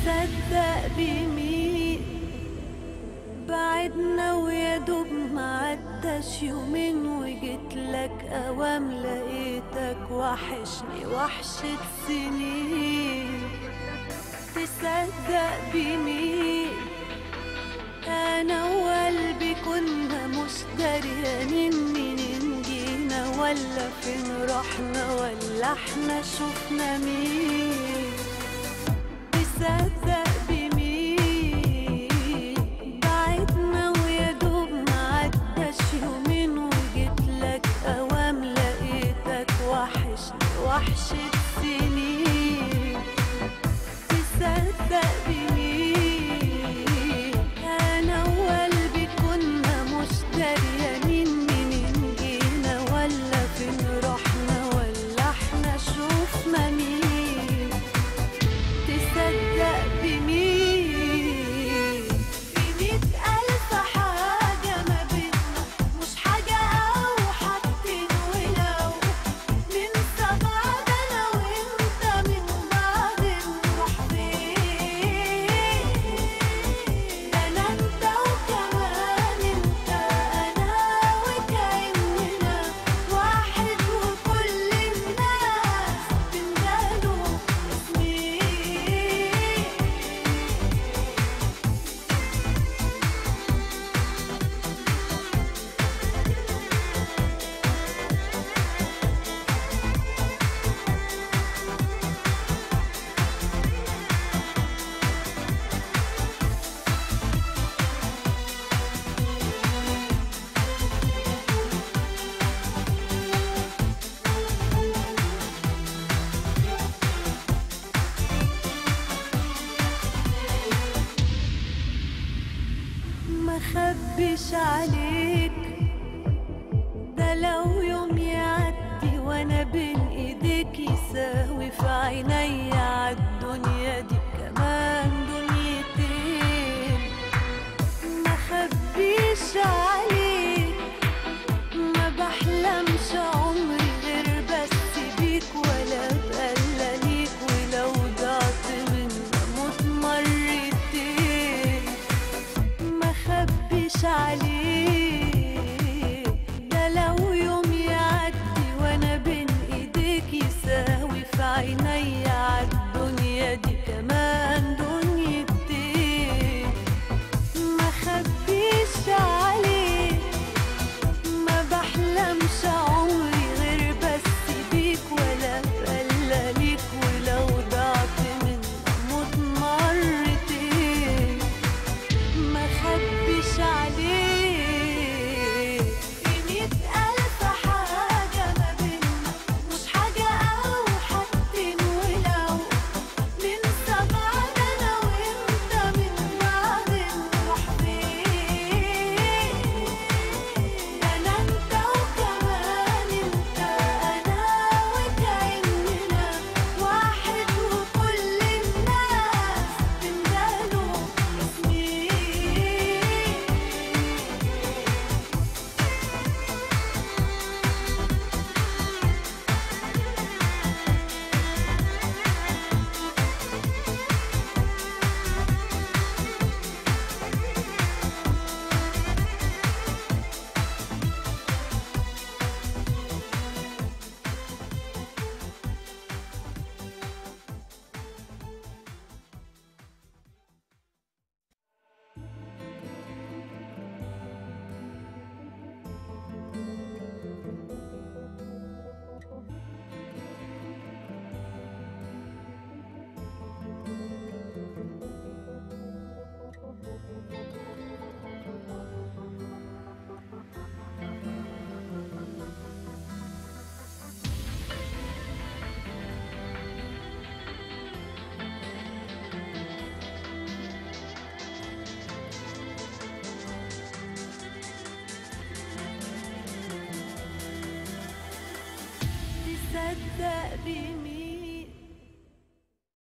تصدق بمين بعدنا ويا دوب معداش يومين وجيت لك اوام لقيتك وحشني وحشة سنين تصدق بمين انا وقلبي كنا مش دريانين منين جينا ولا فين رحنا ولا احنا شفنا مين تصدق بمين بعدنا ويا دوب معداش يومين وجيت لك اوام لقيتك وحشني وحشة سنين تصدق بمين انا وقلبي كنا مش دريانين منين جينا ولا فين رحنا ولا احنا شوفنا مين تصدق بمين في مية ألف حاجة ما بينا مش حاجة أو حاجتين ولو ننسى بعض أنا وأنت من بعد نروح فين أنا أنت وكمان أنت أنا وكأننا واحد وكل الناس بندلوا اسمي ما خبيش عليك ده لو يوم يعدي وانا بين ايديك يساوي في عيني عالدنيا دي كمان دنيتين ما خبيش عليك ما بحلمش عمري غير بس بيك ولا بقلى ليك ولو ضعت من موت مرتين ما خبيش عليك ده لو يوم يعدي وانا بين ايديك يساوي في عيني عالدنيا دي كمان دنيتين ما خبيش عليك ما بحلمش عمري غير بس بيك ولا بقلى ليك ولو ضعت من موت مرتين ما خبيش عليك في مية ألف حاجة ما بينا مش حاجة أو حاجتين ولو ننسى بعض أنا وأنت من بعد نروح فين أنا أنت وكمان أنت أنا وكأننا واحد وكل الناس بندلوا اسمي تصدق بمين